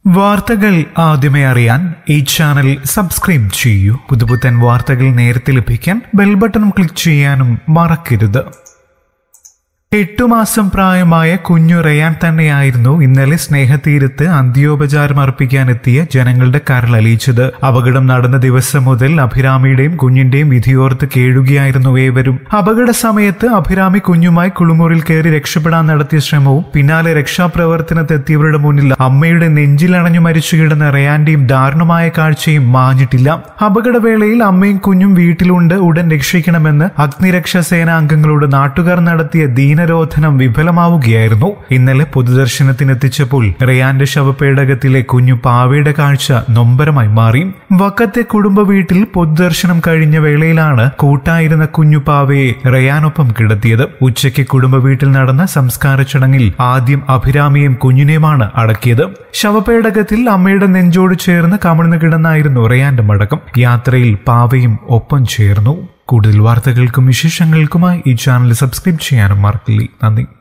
വാർത്തകൾ ആദ്യമേ അറിയാൻ ഈ ചാനൽ സബ്സ്ക്രൈബ് ചെയ്യൂ പുതുപുത്തൻ വാർത്തകൾ നേരത്തെ ലഭിക്കാൻ ബെൽ ബട്ടൺ ക്ലിക്ക് ചെയ്യാനും മറക്കരുത് എട്ടു മാസം പ്രായമായ കുഞ്ഞു റയാൻ തന്നെയായിരുന്നു ഇന്നലെ സ്നേഹതീരത്ത് അന്ത്യോപചാരം അർപ്പിക്കാനെത്തിയ ജനങ്ങളുടെ കരളലിയിച്ചത് അപകടം നടന്ന ദിവസം മുതൽ അഭിരാമിയുടെയും കുഞ്ഞിന്റെയും വിധിയോർത്ത് കേഴുകയായിരുന്നു ഏവരും അപകട സമയത്ത് അഭിരാമി കുഞ്ഞുമായി കുളിമുറിൽ കയറി രക്ഷപ്പെടാൻ നടത്തിയ ശ്രമവും പിന്നാലെ രക്ഷാപ്രവർത്തനത്തെത്തിയവരുടെ മുന്നിൽ അമ്മയുടെ നെഞ്ചിലണഞ്ഞു മരിച്ചു കിടന്ന റയാന്റെയും ദാരുണമായ കാഴ്ചയും മാഞ്ഞിട്ടില്ല അപകടവേളയിൽ അമ്മയും കുഞ്ഞും വീട്ടിലുണ്ട് ഉടൻ രക്ഷിക്കണമെന്ന് അഗ്നിരക്ഷാ സേനാംഗങ്ങളോട് നാട്ടുകാർ നടത്തിയ ദീനരോധനം വിഫലമാവുകയായിരുന്നു ഇന്നലെ പൊതുദർശനത്തിനെത്തിച്ചപ്പോൾ റയാന്റെ ശവപേടകത്തിലെ കുഞ്ഞു പാവയുടെ കാഴ്ച നൊമ്പരമായി മാറി വക്കത്തെ കുടുംബ വീട്ടിൽ പൊതുദർശനം കഴിഞ്ഞ വേളയിലാണ് കൂട്ടായിരുന്ന കുഞ്ഞു പാവയെ റയാനൊപ്പം കിടത്തിയത് ഉച്ചയ്ക്ക് കുടുംബ വീട്ടിൽ നടന്ന സംസ്കാര ചടങ്ങിൽ ആദ്യം അഭിരാമിയും കുഞ്ഞിനെയുമാണ് അടക്കിയത് ശവപേടകത്തിൽ അമ്മയുടെ നെഞ്ചോട് ചേർന്ന് കമിഴ്ന്നു കിടന്നായിരുന്നു റയാന്റെ മടക്കം യാത്രയിൽ പാവയും ഒപ്പം ചേർന്നു കൂടുതൽ വാർത്തകൾക്കും വിശേഷങ്ങൾക്കുമായി ഈ ചാനൽ സബ്സ്ക്രൈബ് ചെയ്യാനും മറക്കില്ലേ നന്ദി